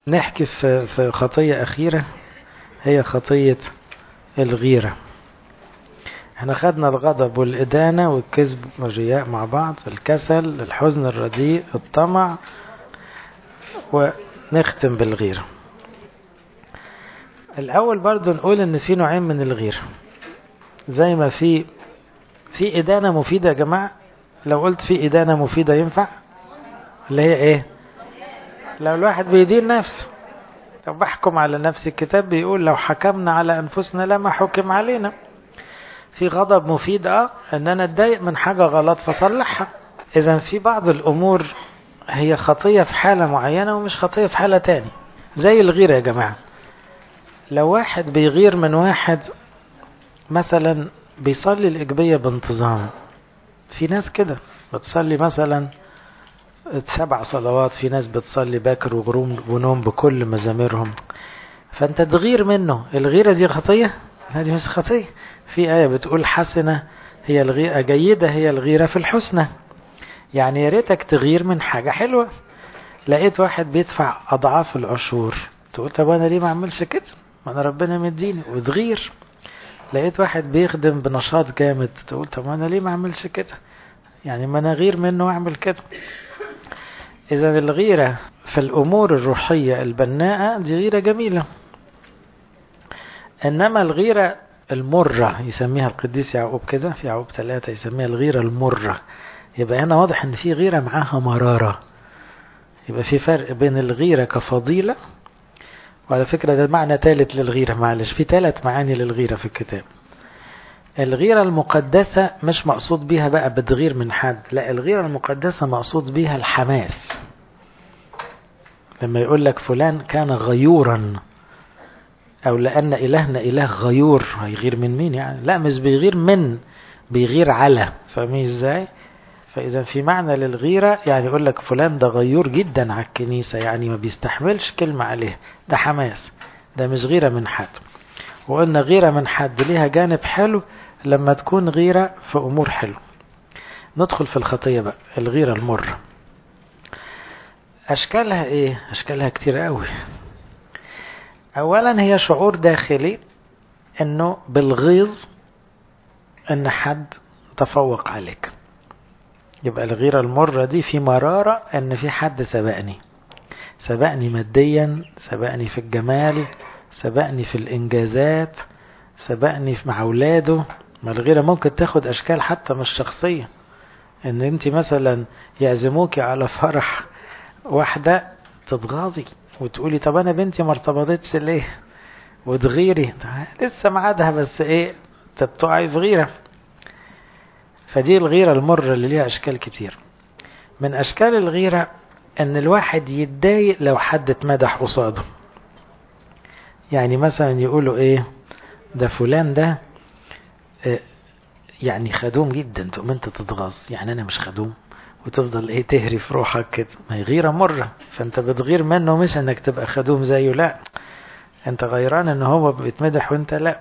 نحكي في في خطية أخيرة هي خطية الغيرة احنا خدنا الغضب والإدانة والكذب والرياء مع بعض الكسل الحزن الرديء الطمع ونختم بالغيرة الأول برضو نقول إن في نوعين من الغيرة زي ما في في إدانة مفيدة يا جماعة لو قلت في إدانة مفيدة ينفع اللي هي إيه لو الواحد بيدين نفسه لو بحكم على نفسي الكتاب بيقول لو حكمنا على أنفسنا لما حكم علينا في غضب مفيد اه ان انا اتضايق من حاجة غلط فصلحها اذا في بعض الامور هي خطية في حالة معينة ومش خطية في حالة تاني زي الغيرة يا جماعة لو واحد بيغير من واحد مثلا بيصلي الإجبية بانتظام في ناس كده بتصلي مثلا سبع صلوات في ناس بتصلي باكر وغروم ونوم بكل مزاميرهم فانت تغير منه الغيرة دي خطية هذه مش خطية في آية بتقول حسنة هي الغيرة جيدة هي الغيرة في الحسنى يعني يا ريتك تغير من حاجة حلوة لقيت واحد بيدفع أضعاف العشور تقول طب أنا ليه ما أعملش كده ما أنا ربنا مديني وتغير لقيت واحد بيخدم بنشاط جامد تقول طب أنا ليه ما أعملش كده يعني ما أنا غير منه وأعمل كده إذا الغيرة في الأمور الروحية البناءة دي غيرة جميلة إنما الغيرة المرة يسميها القديس يعقوب كده في يعقوب ثلاثة يسميها الغيرة المرة يبقى هنا واضح إن في غيرة معاها مرارة يبقى في فرق بين الغيرة كفضيلة وعلى فكرة ده معنى ثالث للغيرة معلش في ثلاث معاني للغيرة في الكتاب الغيرة المقدسة مش مقصود بيها بقى بتغير من حد لا الغيرة المقدسة مقصود بيها الحماس لما يقول لك فلان كان غيورا او لان الهنا اله غيور هيغير من مين يعني لا مش بيغير من بيغير على فاهمين ازاي فاذا في معنى للغيرة يعني يقول لك فلان ده غيور جدا على الكنيسة يعني ما بيستحملش كلمة عليه ده حماس ده مش غيرة من حد وقلنا غيرة من حد ليها جانب حلو لما تكون غيرة في أمور حلو ندخل في الخطية بقى الغيرة المرة أشكالها إيه؟ أشكالها كتير قوي أولا هي شعور داخلي أنه بالغيظ أن حد تفوق عليك يبقى الغيرة المرة دي في مرارة أن في حد سبقني سبقني ماديا سبقني في الجمال سبقني في الإنجازات سبقني مع أولاده ما الغيرة ممكن تاخد أشكال حتى مش شخصية إن أنت مثلا يعزموكي على فرح واحدة تتغاظي وتقولي طب أنا بنتي ما ارتبطتش ليه وتغيري لسه معادها بس إيه تبتقعي في غيرة فدي الغيرة المرة اللي ليها أشكال كتير من أشكال الغيرة إن الواحد يتضايق لو حد اتمدح قصاده يعني مثلا يقولوا ايه ده فلان ده إيه يعني خدوم جدا تقوم انت تتغاظ يعني انا مش خدوم وتفضل ايه تهري في روحك كده ما هي غيره مره فانت بتغير منه مش انك تبقى خدوم زيه لا انت غيران ان هو بيتمدح وانت لا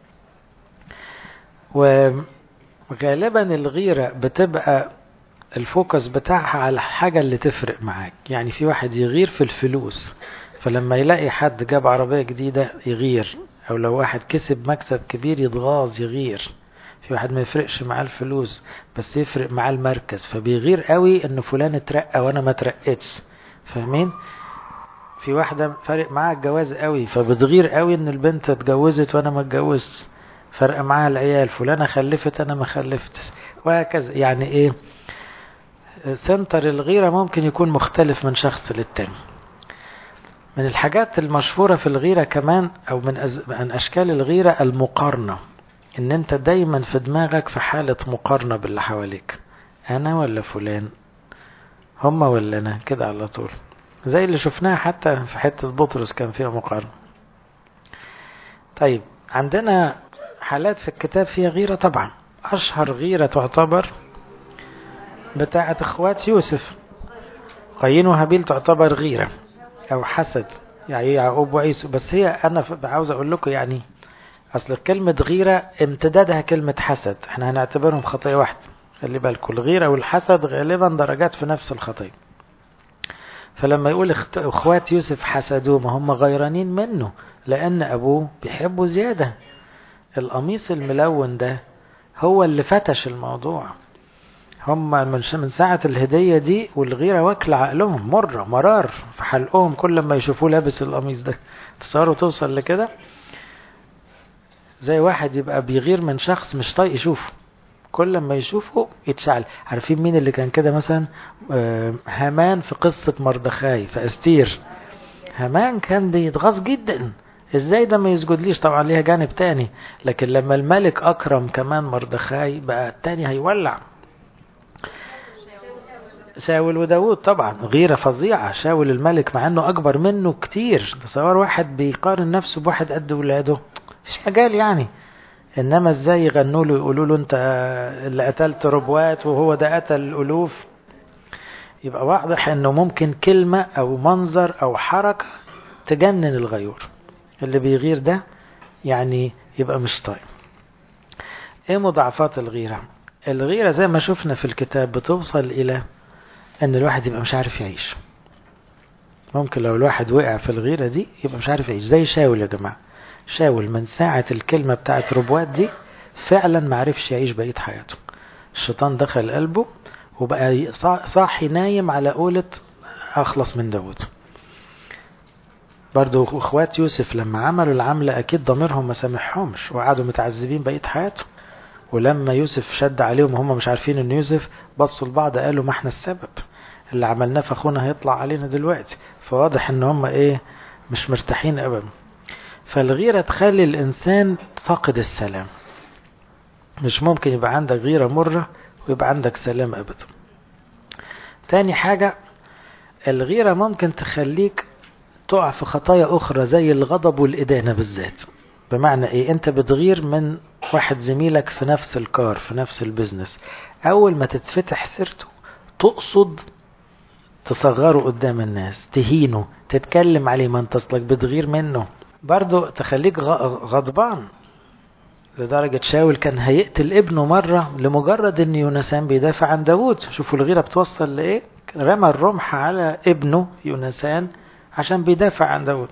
وغالبا الغيره بتبقى الفوكس بتاعها على الحاجه اللي تفرق معاك يعني في واحد يغير في الفلوس فلما يلاقي حد جاب عربية جديدة يغير أو لو واحد كسب مكسب كبير يتغاظ يغير في واحد ما يفرقش معاه الفلوس بس يفرق معاه المركز فبيغير قوي ان فلان اترقى وانا ما اترقتش فاهمين في واحدة فارق معاها الجواز قوي فبتغير قوي ان البنت اتجوزت وانا ما اتجوزتش فرق معاها العيال فلانة خلفت انا ما خلفتش وهكذا يعني ايه سنتر الغيرة ممكن يكون مختلف من شخص للتاني من الحاجات المشهورة في الغيرة كمان أو من, أز... من أشكال الغيرة المقارنة إن أنت دايما في دماغك في حالة مقارنة باللي حواليك أنا ولا فلان هما ولا أنا كده على طول زي اللي شفناها حتى في حتة بطرس كان فيها مقارنة طيب عندنا حالات في الكتاب فيها غيرة طبعا أشهر غيرة تعتبر بتاعة إخوات يوسف قايين وهابيل تعتبر غيرة او حسد يعني يعقوب وعيسو بس هي انا عاوز اقول لكم يعني اصل كلمة غيرة امتدادها كلمة حسد احنا هنعتبرهم خطية واحدة خلي بالكم الغيرة والحسد غالبا درجات في نفس الخطية فلما يقول اخوات يوسف حسدوه ما هم غيرانين منه لأن أبوه بيحبه زيادة القميص الملون ده هو اللي فتش الموضوع هم من من ساعة الهدية دي والغيرة واكلة عقلهم مرة مرار في حلقهم كل ما يشوفوه لابس القميص ده تصوروا توصل لكده زي واحد يبقى بيغير من شخص مش طايق يشوفه كل ما يشوفه يتشعل عارفين مين اللي كان كده مثلا هامان في قصة مردخاي في أستير هامان كان بيتغاظ جدا ازاي ده ما يسجدليش طبعا ليها جانب تاني لكن لما الملك أكرم كمان مردخاي بقى التاني هيولع شاول وداود طبعا غيرة فظيعة شاول الملك مع انه اكبر منه كتير تصور واحد بيقارن نفسه بواحد قد ولاده مش مجال يعني انما ازاي يغنوا له يقولوا له انت اللي قتلت ربوات وهو ده قتل الالوف يبقى واضح انه ممكن كلمة او منظر او حركة تجنن الغيور اللي بيغير ده يعني يبقى مش طيب ايه مضاعفات الغيرة الغيرة زي ما شفنا في الكتاب بتوصل الى ان الواحد يبقى مش عارف يعيش ممكن لو الواحد وقع في الغيرة دي يبقى مش عارف يعيش زي شاول يا جماعة شاول من ساعة الكلمة بتاعت ربوات دي فعلا ما عرفش يعيش بقية حياته الشيطان دخل قلبه وبقى صاحي نايم على قولة أخلص من داود برضو اخوات يوسف لما عملوا العملة أكيد ضميرهم ما سامحهمش وقعدوا متعذبين بقية حياتهم ولما يوسف شد عليهم وهم مش عارفين ان يوسف بصوا لبعض قالوا ما احنا السبب اللي عملناه في اخونا هيطلع علينا دلوقتي فواضح ان هم ايه مش مرتاحين ابدا فالغيرة تخلي الانسان فاقد السلام مش ممكن يبقى عندك غيرة مرة ويبقى عندك سلام ابدا تاني حاجة الغيرة ممكن تخليك تقع في خطايا اخرى زي الغضب والادانة بالذات بمعنى ايه انت بتغير من واحد زميلك في نفس الكار في نفس البيزنس اول ما تتفتح سيرته تقصد تصغره قدام الناس تهينه تتكلم عليه ما انت اصلك بتغير منه برضو تخليك غضبان لدرجة شاول كان هيقتل ابنه مرة لمجرد ان يونسان بيدافع عن داود شوفوا الغيرة بتوصل لايه رمى الرمح على ابنه يونسان عشان بيدافع عن داود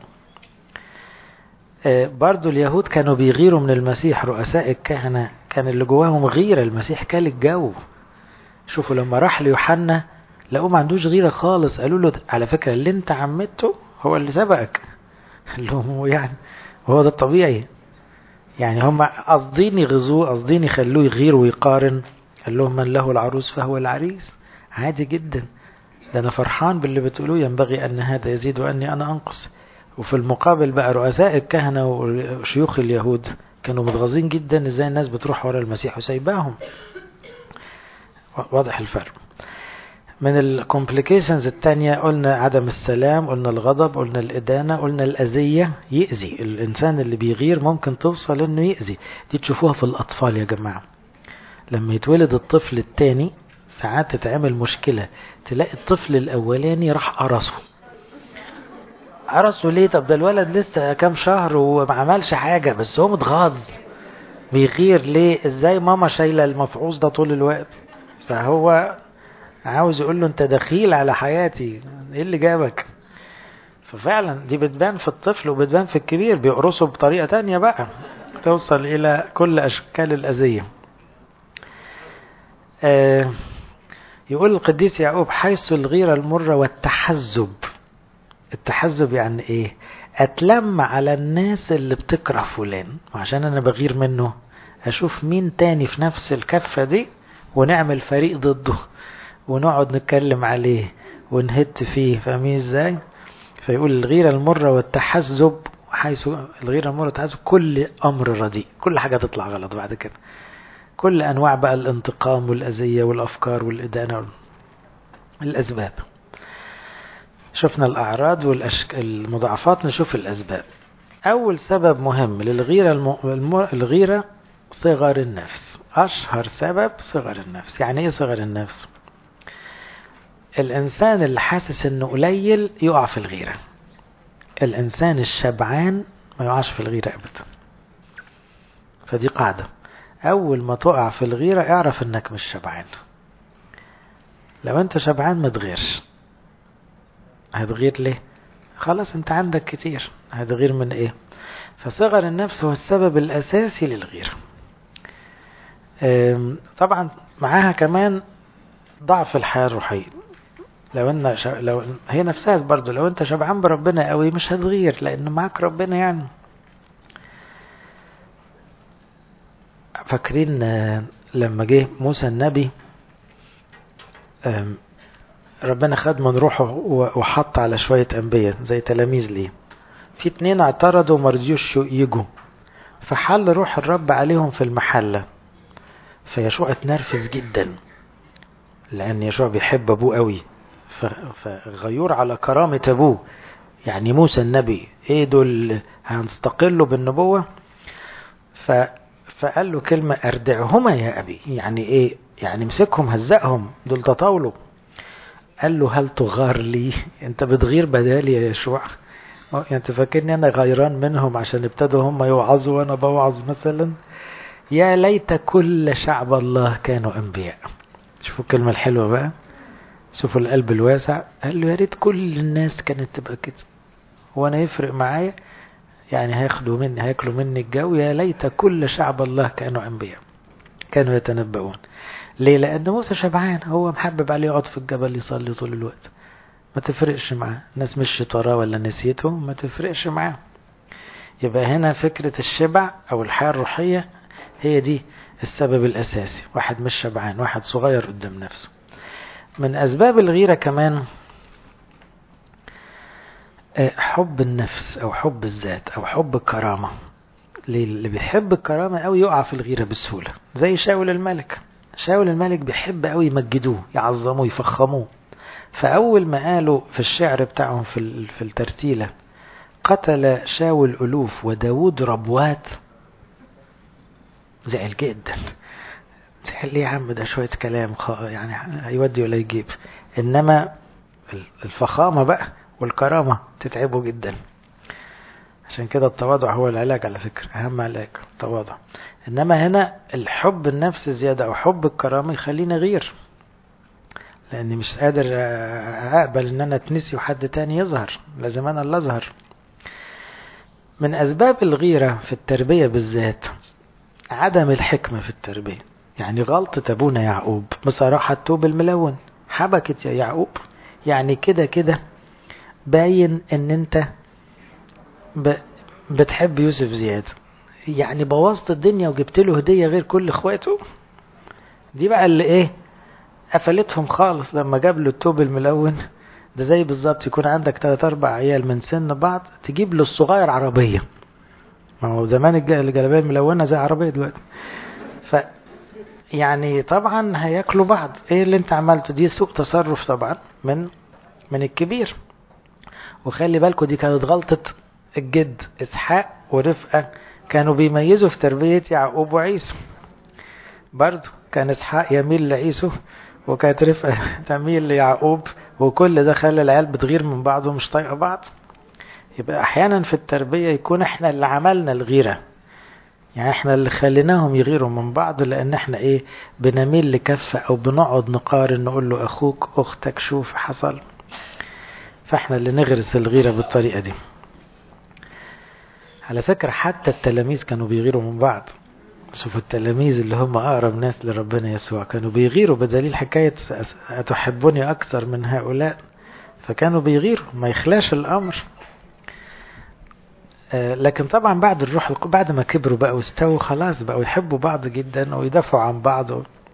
برضو اليهود كانوا بيغيروا من المسيح رؤساء الكهنة كان اللي جواهم غيرة المسيح كان الجو شوفوا لما راح ليوحنا لقوه ما عندوش غيرة خالص قالوا له على فكرة اللي انت عمته هو اللي سبقك قال لهم يعني وهو ده الطبيعي يعني هم قاصدين يغزوه قاصدين يخلوه يغير ويقارن قال لهم من له العروس فهو العريس عادي جدا ده انا فرحان باللي بتقولوه ينبغي ان هذا يزيد واني انا انقص وفي المقابل بقى رؤساء الكهنة وشيوخ اليهود كانوا متغاظين جدا ازاي الناس بتروح ورا المسيح وسايباهم واضح الفرق من الكومبليكيشنز التانية قلنا عدم السلام قلنا الغضب قلنا الإدانة قلنا الأذية يأذي الإنسان اللي بيغير ممكن توصل إنه يأذي دي تشوفوها في الأطفال يا جماعة لما يتولد الطفل التاني ساعات تتعمل مشكلة تلاقي الطفل الأولاني راح قرصه قرصه ليه طب ده الولد لسه كام شهر وما عملش حاجة بس هو متغاظ بيغير ليه ازاي ماما شايلة المفعوص ده طول الوقت فهو عاوز يقول له انت دخيل على حياتي ايه اللي جابك ففعلا دي بتبان في الطفل وبتبان في الكبير بيقرصه بطريقة تانية بقى توصل الى كل اشكال الاذية آه يقول القديس يعقوب حيث الغيرة المرة والتحزب التحزب يعني ايه اتلم على الناس اللي بتكره فلان وعشان انا بغير منه اشوف مين تاني في نفس الكفة دي ونعمل فريق ضده ونقعد نتكلم عليه ونهت فيه فاهمين ازاي فيقول الغيرة المرة والتحزب حيث الغيرة المرة والتحزب كل امر رديء كل حاجة تطلع غلط بعد كده كل انواع بقى الانتقام والاذية والافكار والادانة الاسباب شفنا الأعراض والمضاعفات نشوف الأسباب أول سبب مهم للغيرة الم... الم... الغيرة صغر النفس أشهر سبب صغر النفس يعني إيه صغر النفس الإنسان اللي حاسس إنه قليل يقع في الغيرة الإنسان الشبعان ما يقعش في الغيرة أبدا فدي قاعدة أول ما تقع في الغيرة اعرف إنك مش شبعان لو أنت شبعان ما تغيرش هتغير ليه خلاص انت عندك كتير هتغير من ايه فصغر النفس هو السبب الاساسي للغيره طبعا معاها كمان ضعف الحياه الروحيه لو ان ش... لو هي نفسها برضه لو انت شبعان بربنا قوي مش هتغير لان معاك ربنا يعني فاكرين لما جه موسى النبي ربنا خد من روحه وحط على شوية أنبياء زي تلاميذ ليه في اتنين اعترضوا ومرضيوش يجوا فحل روح الرب عليهم في المحلة فيشوع اتنرفز جدا لأن يشوع بيحب أبوه قوي فغيور على كرامة أبوه يعني موسى النبي ايه دول هنستقلوا بالنبوة ف فقال له كلمة أردعهما يا أبي يعني إيه يعني مسكهم هزقهم دول تطاولوا قال له هل تغار لي أنت بتغير بدالي يا يشوع يعني أنت فاكرني أنا غيران منهم عشان ابتدوا هم يوعظوا وأنا بوعظ مثلا يا ليت كل شعب الله كانوا أنبياء شوفوا الكلمة الحلوة بقى شوفوا القلب الواسع قال له يا ريت كل الناس كانت تبقى كده وانا يفرق معايا يعني هياخدوا مني هياكلوا مني الجو يا ليت كل شعب الله كانوا انبياء كانوا يتنبؤون ليه لان موسى شبعان هو محبب عليه يقعد في الجبل يصلي طول الوقت ما تفرقش معاه الناس مشيت وراه ولا نسيته ما تفرقش معاه يبقى هنا فكرة الشبع او الحياة الروحية هي دي السبب الاساسي واحد مش شبعان واحد صغير قدام نفسه من اسباب الغيرة كمان حب النفس او حب الذات او حب الكرامة اللي بيحب الكرامة قوي يقع في الغيرة بسهولة زي شاول الملك شاول الملك بيحب قوي يمجدوه يعظموه يفخموه فأول ما قالوا في الشعر بتاعهم في في الترتيلة قتل شاول ألوف وداود ربوات زعل جدا زعل ليه يا عم ده شوية كلام يعني هيودي ولا يجيب إنما الفخامة بقى والكرامة تتعبه جدا عشان كده التواضع هو العلاج على فكرة أهم علاج التواضع إنما هنا الحب النفس زيادة أو حب الكرامة يخليني غير لأني مش قادر أقبل إن أنا أتنسي وحد تاني يظهر لازم أنا اللي أظهر من أسباب الغيرة في التربية بالذات عدم الحكمة في التربية يعني غلطة أبونا يعقوب بصراحة التوب الملون حبكت يا يعقوب يعني كده كده باين ان انت بتحب يوسف زيادة يعني بوظت الدنيا وجبت له هدية غير كل اخواته دي بقى اللي ايه قفلتهم خالص لما جاب له التوب الملون ده زي بالظبط يكون عندك تلات اربع عيال من سن بعض تجيب للصغير عربية ما هو زمان الجلابيه الملونة زي عربية دلوقتي ف يعني طبعا هياكلوا بعض ايه اللي انت عملته دي سوء تصرف طبعا من من الكبير وخلي بالكم دي كانت غلطة الجد إسحاق ورفقة كانوا بيميزوا في تربية يعقوب وعيسو برضو كان إسحاق يميل لعيسو وكانت رفقة تميل ليعقوب وكل ده خلى العيال بتغير من بعض ومش طايقة بعض يبقى أحيانا في التربية يكون إحنا اللي عملنا الغيرة يعني إحنا اللي خليناهم يغيروا من بعض لأن إحنا إيه بنميل لكفة أو بنقعد نقارن نقول له أخوك أختك شوف حصل فاحنا اللي نغرس الغيرة بالطريقة دي على فكرة حتى التلاميذ كانوا بيغيروا من بعض شوفوا التلاميذ اللي هم أقرب ناس لربنا يسوع كانوا بيغيروا بدليل حكاية أتحبني أكثر من هؤلاء فكانوا بيغيروا ما يخلاش الأمر لكن طبعا بعد الروح بعد ما كبروا بقى واستووا خلاص بقوا يحبوا بعض جدا ويدافعوا عن بعض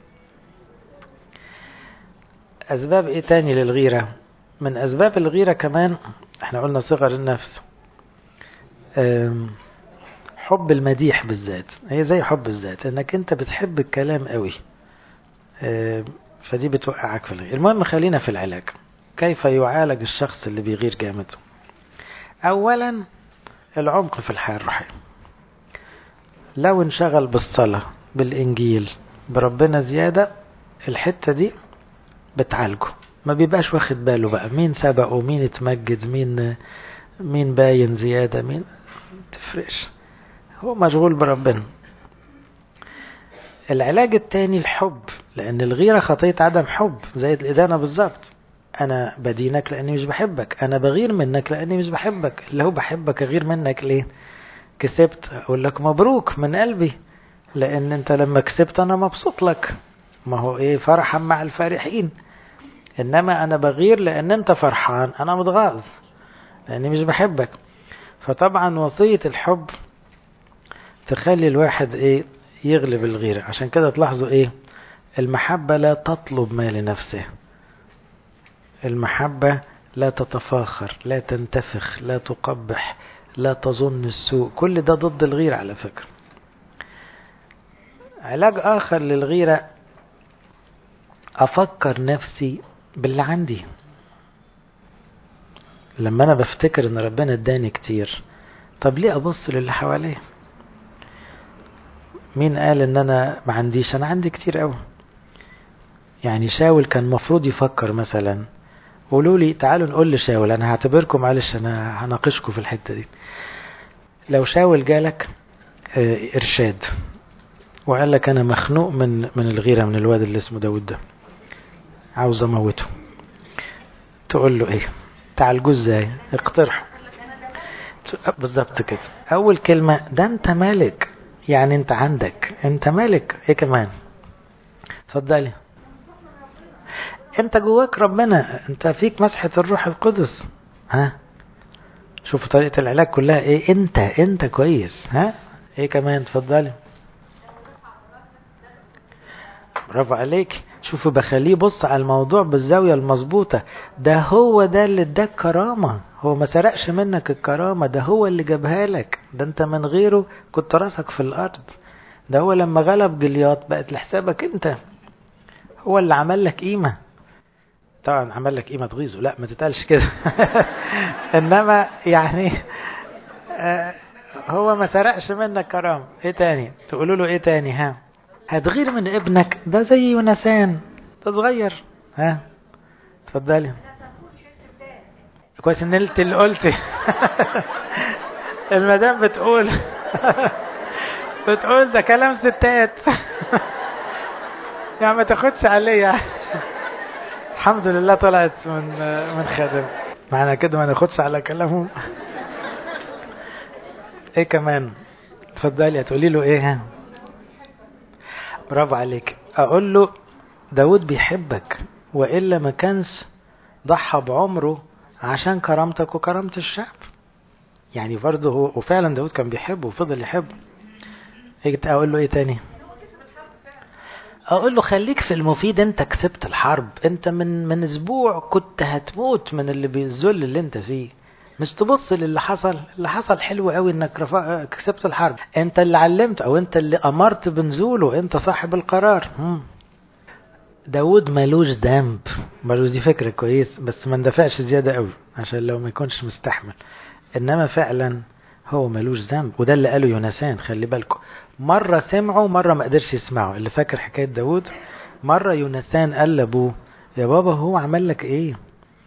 أسباب إيه تاني للغيرة من أسباب الغيرة كمان احنا قلنا صغر النفس حب المديح بالذات هي زي حب الذات انك انت بتحب الكلام قوي فدي بتوقعك في الغير المهم خلينا في العلاج كيف يعالج الشخص اللي بيغير جامد اولا العمق في الحياة الروحية لو انشغل بالصلاة بالانجيل بربنا زيادة الحتة دي بتعالجه ما بيبقاش واخد باله بقى مين سبقه مين اتمجد مين مين باين زيادة مين تفرقش هو مشغول بربنا العلاج التاني الحب لأن الغيرة خطية عدم حب زي الإدانة بالظبط انا بدينك لاني مش بحبك انا بغير منك لاني مش بحبك لو بحبك اغير منك ليه كسبت اقول لك مبروك من قلبي لان انت لما كسبت انا مبسوط لك ما هو ايه فرحا مع الفارحين انما انا بغير لان انت فرحان انا متغاظ لاني مش بحبك فطبعا وصية الحب تخلي الواحد ايه يغلب الغيرة عشان كده تلاحظوا ايه المحبة لا تطلب ما لنفسه المحبة لا تتفاخر لا تنتفخ لا تقبح لا تظن السوء كل ده ضد الغيرة على فكرة علاج آخر للغيرة أفكر نفسي باللي عندي لما أنا بفتكر إن ربنا اداني كتير طب ليه أبص للي حواليه مين قال إن أنا ما عنديش أنا عندي كتير أوي يعني شاول كان مفروض يفكر مثلا قولوا لي تعالوا نقول لشاول انا هعتبركم معلش انا هناقشكم في الحته دي لو شاول جالك اه ارشاد وقال لك انا مخنوق من من الغيره من الواد اللي اسمه داود ده عاوز اموته تقول له ايه تعالجوه ازاي اقترحوا بالظبط كده اول كلمه ده انت مالك يعني انت عندك انت مالك ايه كمان اتفضلي انت جواك ربنا انت فيك مسحة الروح القدس ها شوفوا طريقة العلاج كلها ايه انت انت كويس ها ايه كمان اتفضلي برافو عليك شوفوا بخليه بص على الموضوع بالزاوية المظبوطة ده هو ده اللي اداك كرامة هو ما سرقش منك الكرامة ده هو اللي جابها لك ده انت من غيره كنت راسك في الارض ده هو لما غلب جلياط بقت لحسابك انت هو اللي عمل لك قيمه طبعا عمل لك قيمه تغيظه لا ما تتقالش كده انما يعني آه هو ما سرقش منك كرامه ايه تاني تقولوا له ايه تاني ها هتغير من ابنك ده زي يونسان ده صغير ها اتفضلي كويس ان انت اللي قلتي المدام بتقول بتقول ده كلام ستات يعني ما تاخدش عليا الحمد لله طلعت من من خادم معنى كده ما ناخدش على كلامهم ايه كمان اتفضلي هتقولي له ايه برافو عليك اقول له داود بيحبك والا ما كانش ضحى بعمره عشان كرامتك وكرامة الشعب يعني برضه هو وفعلا داود كان بيحبه وفضل يحبه اقول له ايه تاني اقول له خليك في المفيد انت كسبت الحرب انت من من اسبوع كنت هتموت من اللي بالذل اللي انت فيه مش تبص للي حصل اللي حصل حلو قوي انك رفع... كسبت الحرب انت اللي علمت او انت اللي امرت بنزوله انت صاحب القرار هم. داود ملوش ذنب ملوش دي فكرة كويس بس ما اندفعش زيادة قوي عشان لو ما يكونش مستحمل انما فعلا هو ملوش ذنب وده اللي قاله يونسان خلي بالكم مرة سمعه مرة ما قدرش يسمعه اللي فاكر حكاية داود مرة يونسان قال لابوه يا بابا هو عمل لك ايه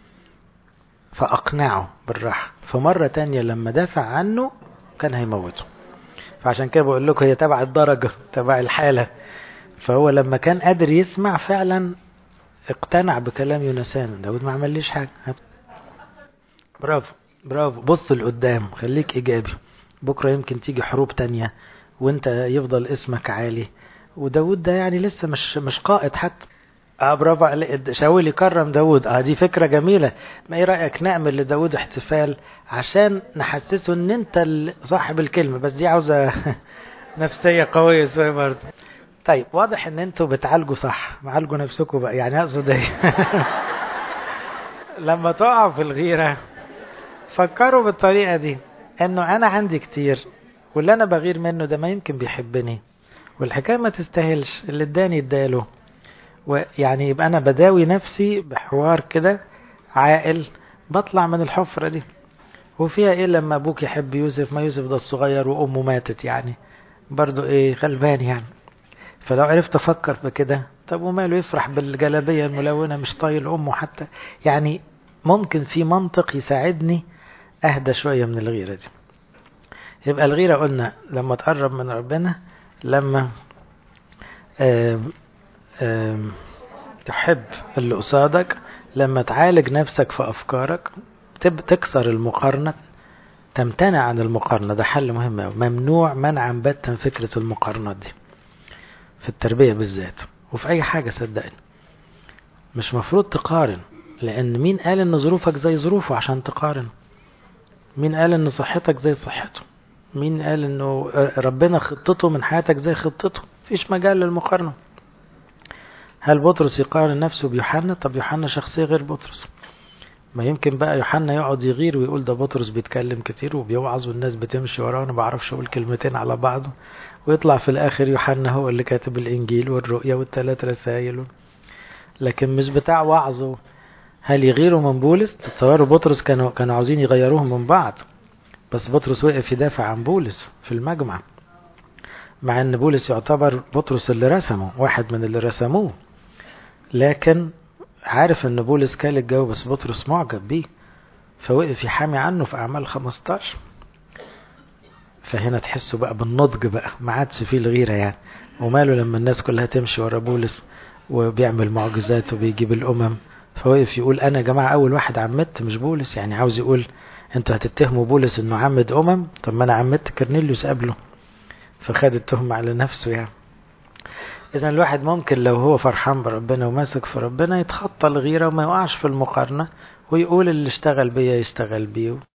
فأقنعه بالراحة فمرة تانية لما دافع عنه كان هيموته فعشان كده بقول لكم هي تبع الدرجة تبع الحالة فهو لما كان قادر يسمع فعلا اقتنع بكلام يونسان داود ما عمليش حاجة برافو برافو بص لقدام خليك ايجابي بكرة يمكن تيجي حروب تانية وانت يفضل اسمك عالي وداود ده يعني لسه مش مش قائد حتى اه برافو عليك شاول يكرم داود اه دي فكرة جميلة ما ايه رأيك نعمل لداود احتفال عشان نحسسه ان انت صاحب الكلمة بس دي عاوزة نفسية قوية شوية برضه طيب واضح ان انتوا بتعالجوا صح معالجوا نفسكم بقى يعني اقصد ايه لما تقعوا في الغيرة فكروا بالطريقة دي انه انا عندي كتير واللي انا بغير منه ده ما يمكن بيحبني والحكاية ما تستاهلش اللي اداني اداله ويعني يبقى انا بداوي نفسي بحوار كده عاقل بطلع من الحفرة دي وفيها ايه لما ابوك يحب يوسف ما يوسف ده الصغير وامه ماتت يعني برضو ايه غلبان يعني فلو عرفت افكر بكده طب وماله يفرح بالجلابية الملونة مش طايل امه حتى يعني ممكن في منطق يساعدني اهدى شوية من الغيرة دي يبقى الغيرة قلنا لما تقرب من ربنا لما آم آم تحب اللي قصادك لما تعالج نفسك في أفكارك تكسر المقارنة تمتنع عن المقارنة ده حل مهم أوي ممنوع منعا باتا فكرة المقارنة دي في التربية بالذات وفي أي حاجة صدقني مش مفروض تقارن لأن مين قال إن ظروفك زي ظروفه عشان تقارن مين قال إن صحتك زي صحته مين قال إنه ربنا خطته من حياتك زي خطته مفيش مجال للمقارنة هل بطرس يقارن نفسه بيوحنا طب يوحنا شخصية غير بطرس ما يمكن بقى يوحنا يقعد يغير ويقول ده بطرس بيتكلم كتير وبيوعظ والناس بتمشي وراه انا بعرفش اقول كلمتين على بعض ويطلع في الاخر يوحنا هو اللي كاتب الانجيل والرؤيا والثلاث رسائل لكن مش بتاع وعظه هل يغيروا من بولس تصوروا بطرس كانوا كانوا عاوزين يغيروهم من بعض بس بطرس وقف يدافع عن بولس في المجمع مع ان بولس يعتبر بطرس اللي رسمه واحد من اللي رسموه لكن عارف ان بولس كال الجو بس بطرس معجب بيه فوقف يحامي عنه في اعمال 15 فهنا تحسوا بقى بالنضج بقى ما عادش فيه الغيره يعني وماله لما الناس كلها تمشي ورا بولس وبيعمل معجزات وبيجيب الامم فوقف يقول انا يا جماعه اول واحد عمدت مش بولس يعني عاوز يقول انتوا هتتهموا بولس انه عمد امم طب ما انا عمدت كرنيليوس قبله فخد التهمه على نفسه يعني إذا الواحد ممكن لو هو فرحان بربنا وماسك في ربنا يتخطى الغيرة وما يقعش في المقارنة ويقول اللي اشتغل بيا يشتغل بيه